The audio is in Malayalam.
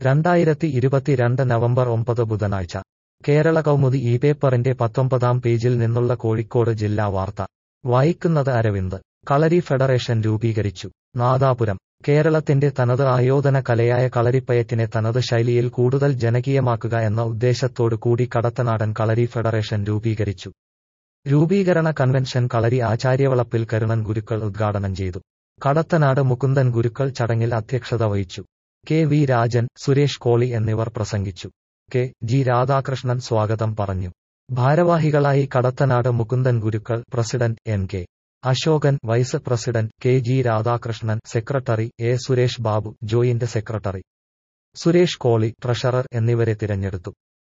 രണ്ടായിരത്തി ഇരുപത്തിരണ്ട് നവംബർ ഒമ്പത് ബുധനാഴ്ച കേരള കൗമുദി ഈ പേപ്പറിന്റെ പത്തൊമ്പതാം പേജിൽ നിന്നുള്ള കോഴിക്കോട് ജില്ലാ വാർത്ത വായിക്കുന്നത് അരവിന്ദ് കളരി ഫെഡറേഷൻ രൂപീകരിച്ചു നാദാപുരം കേരളത്തിന്റെ തനത് ആയോധന കലയായ കളരിപ്പയറ്റിനെ തനത് ശൈലിയിൽ കൂടുതൽ ജനകീയമാക്കുക എന്ന ഉദ്ദേശത്തോടു കൂടി കടത്തനാടൻ കളരി ഫെഡറേഷൻ രൂപീകരിച്ചു രൂപീകരണ കൺവെൻഷൻ കളരി ആചാര്യവളപ്പിൽ കരുണൻ ഗുരുക്കൾ ഉദ്ഘാടനം ചെയ്തു കടത്തനാട് മുകുന്ദൻ ഗുരുക്കൾ ചടങ്ങിൽ അധ്യക്ഷത വഹിച്ചു കെ വി രാജൻ സുരേഷ് കോളി എന്നിവർ പ്രസംഗിച്ചു കെ ജി രാധാകൃഷ്ണൻ സ്വാഗതം പറഞ്ഞു ഭാരവാഹികളായി Kadathanad Mukundan Gurukkal president N K Ashokan vice president K G Radhakrishnan secretary A Suresh Babu joint secretary Suresh Koli treasurer എന്നിവരെ തിരഞ്ഞെടുത്തു